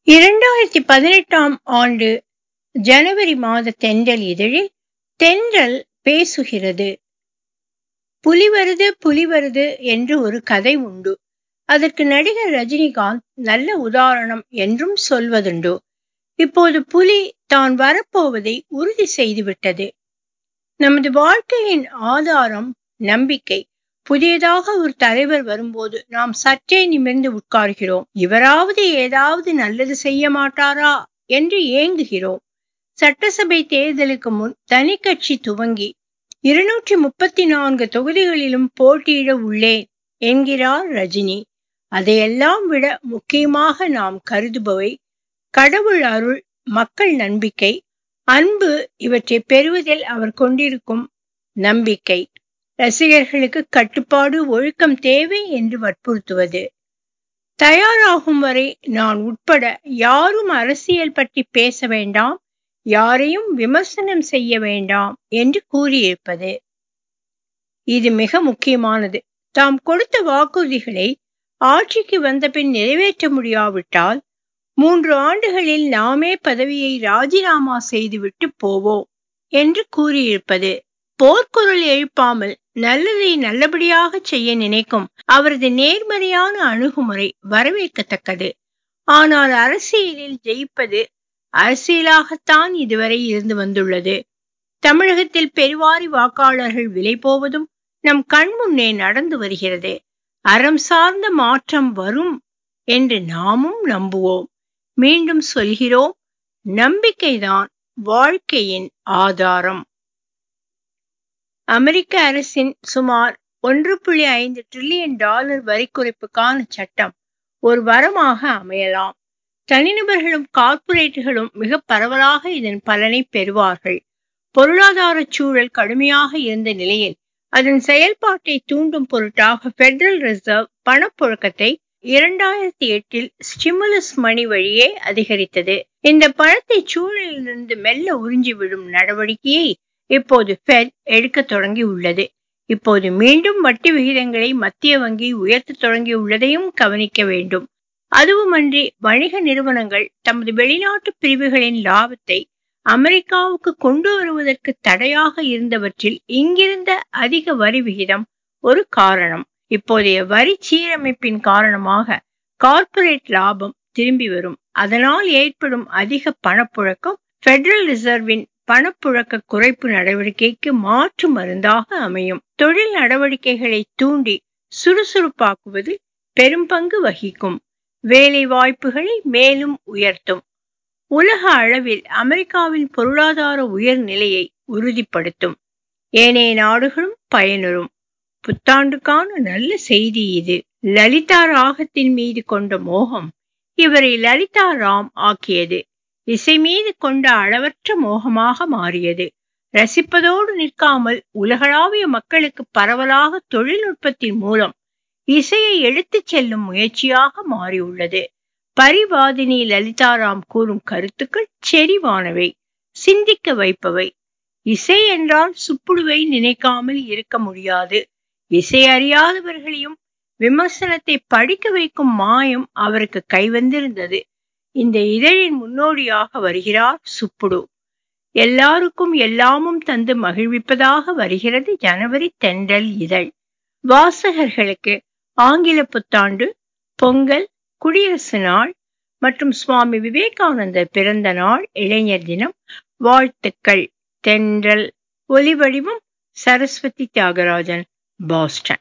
இரண்டாயிரத்தி பதினெட்டாம் ஆண்டு ஜனவரி மாத தென்றல் இதழில் தென்றல் பேசுகிறது புலி வருது புலி வருது என்று ஒரு கதை உண்டு அதற்கு நடிகர் ரஜினிகாந்த் நல்ல உதாரணம் என்றும் சொல்வதுண்டு இப்போது புலி தான் வரப்போவதை உறுதி செய்துவிட்டது நமது வாழ்க்கையின் ஆதாரம் நம்பிக்கை புதியதாக ஒரு தலைவர் வரும்போது நாம் சற்றே நிமிர்ந்து உட்கார்கிறோம் இவராவது ஏதாவது நல்லது செய்ய மாட்டாரா என்று ஏங்குகிறோம் சட்டசபை தேர்தலுக்கு முன் தனி கட்சி துவங்கி இருநூற்றி முப்பத்தி நான்கு தொகுதிகளிலும் போட்டியிட உள்ளேன் என்கிறார் ரஜினி அதையெல்லாம் விட முக்கியமாக நாம் கருதுபவை கடவுள் அருள் மக்கள் நம்பிக்கை அன்பு இவற்றை பெறுவதில் அவர் கொண்டிருக்கும் நம்பிக்கை ரசிகர்களுக்கு கட்டுப்பாடு ஒழுக்கம் தேவை என்று வற்புறுத்துவது தயாராகும் வரை நான் உட்பட யாரும் அரசியல் பற்றி பேச வேண்டாம் யாரையும் விமர்சனம் செய்ய வேண்டாம் என்று கூறியிருப்பது இது மிக முக்கியமானது தாம் கொடுத்த வாக்குறுதிகளை ஆட்சிக்கு வந்த பின் நிறைவேற்ற முடியாவிட்டால் மூன்று ஆண்டுகளில் நாமே பதவியை ராஜினாமா செய்துவிட்டு போவோம் என்று கூறியிருப்பது போர்க்குரல் எழுப்பாமல் நல்லதை நல்லபடியாக செய்ய நினைக்கும் அவரது நேர்மறையான அணுகுமுறை வரவேற்கத்தக்கது ஆனால் அரசியலில் ஜெயிப்பது அரசியலாகத்தான் இதுவரை இருந்து வந்துள்ளது தமிழகத்தில் பெருவாரி வாக்காளர்கள் விலை போவதும் நம் கண்முன்னே நடந்து வருகிறது அறம் சார்ந்த மாற்றம் வரும் என்று நாமும் நம்புவோம் மீண்டும் சொல்கிறோம் நம்பிக்கைதான் வாழ்க்கையின் ஆதாரம் அமெரிக்க அரசின் சுமார் ஒன்று புள்ளி ஐந்து டிரில்லியன் டாலர் வரி குறைப்புக்கான சட்டம் ஒரு வரமாக அமையலாம் தனிநபர்களும் கார்ப்பரேட்டுகளும் மிக பரவலாக இதன் பலனை பெறுவார்கள் பொருளாதார சூழல் கடுமையாக இருந்த நிலையில் அதன் செயல்பாட்டை தூண்டும் பொருட்டாக பெடரல் ரிசர்வ் பணப்புழக்கத்தை இரண்டாயிரத்தி எட்டில் ஸ்டிமுலஸ் மணி வழியே அதிகரித்தது இந்த பணத்தை சூழலிலிருந்து மெல்ல உறிஞ்சிவிடும் நடவடிக்கையை இப்போது ஃபெட் எடுக்க தொடங்கி உள்ளது இப்போது மீண்டும் வட்டி விகிதங்களை மத்திய வங்கி உயர்த்த தொடங்கி உள்ளதையும் கவனிக்க வேண்டும் அதுவுமன்றி வணிக நிறுவனங்கள் தமது வெளிநாட்டு பிரிவுகளின் லாபத்தை அமெரிக்காவுக்கு கொண்டு வருவதற்கு தடையாக இருந்தவற்றில் இங்கிருந்த அதிக வரி விகிதம் ஒரு காரணம் இப்போதைய வரி சீரமைப்பின் காரணமாக கார்ப்பரேட் லாபம் திரும்பி வரும் அதனால் ஏற்படும் அதிக பணப்புழக்கம் பெடரல் ரிசர்வின் பணப்புழக்க குறைப்பு நடவடிக்கைக்கு மாற்று மருந்தாக அமையும் தொழில் நடவடிக்கைகளை தூண்டி சுறுசுறுப்பாக்குவது பெரும் பங்கு வகிக்கும் வேலை வாய்ப்புகளை மேலும் உயர்த்தும் உலக அளவில் அமெரிக்காவின் பொருளாதார உயர்நிலையை உறுதிப்படுத்தும் ஏனைய நாடுகளும் பயனுறும் புத்தாண்டுக்கான நல்ல செய்தி இது லலிதா ராகத்தின் மீது கொண்ட மோகம் இவரை லலிதா ராம் ஆக்கியது இசை மீது கொண்ட அளவற்ற மோகமாக மாறியது ரசிப்பதோடு நிற்காமல் உலகளாவிய மக்களுக்கு பரவலாக தொழில்நுட்பத்தின் மூலம் இசையை எடுத்துச் செல்லும் முயற்சியாக மாறியுள்ளது பரிவாதினி லலிதாராம் கூறும் கருத்துக்கள் செறிவானவை சிந்திக்க வைப்பவை இசை என்றால் சுப்புடுவை நினைக்காமல் இருக்க முடியாது இசை அறியாதவர்களையும் விமர்சனத்தை படிக்க வைக்கும் மாயம் அவருக்கு கைவந்திருந்தது இந்த இதழின் முன்னோடியாக வருகிறார் சுப்புடு எல்லாருக்கும் எல்லாமும் தந்து மகிழ்விப்பதாக வருகிறது ஜனவரி தென்றல் இதழ் வாசகர்களுக்கு ஆங்கில புத்தாண்டு பொங்கல் குடியரசு நாள் மற்றும் சுவாமி விவேகானந்தர் பிறந்த நாள் இளைஞர் தினம் வாழ்த்துக்கள் தென்றல் ஒலிவடிவம் சரஸ்வதி தியாகராஜன் பாஸ்டன்